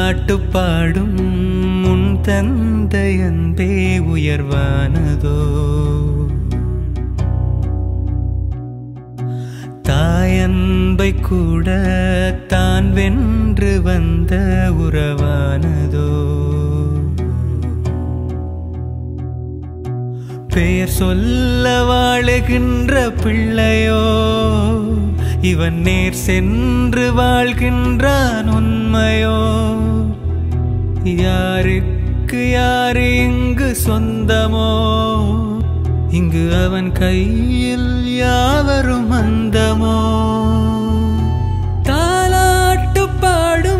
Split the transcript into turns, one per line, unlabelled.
தாலாட்டு பாடும் உன் தந்தை அன்பே உயர்வானதோ தாயன்பை கூட தான் வென்று வந்த உறவானதோ பெயர் சொல்ல வாழுகின்ற பிள்ளையோ இவன் நேர் சென்று வாழ்கின்றான் உண்மையோ யாருக்கு யாரு இங்கு சொந்தமோ இங்கு அவன் கையில் யாவரும் அந்தமோ தாலாட்டு பாடும்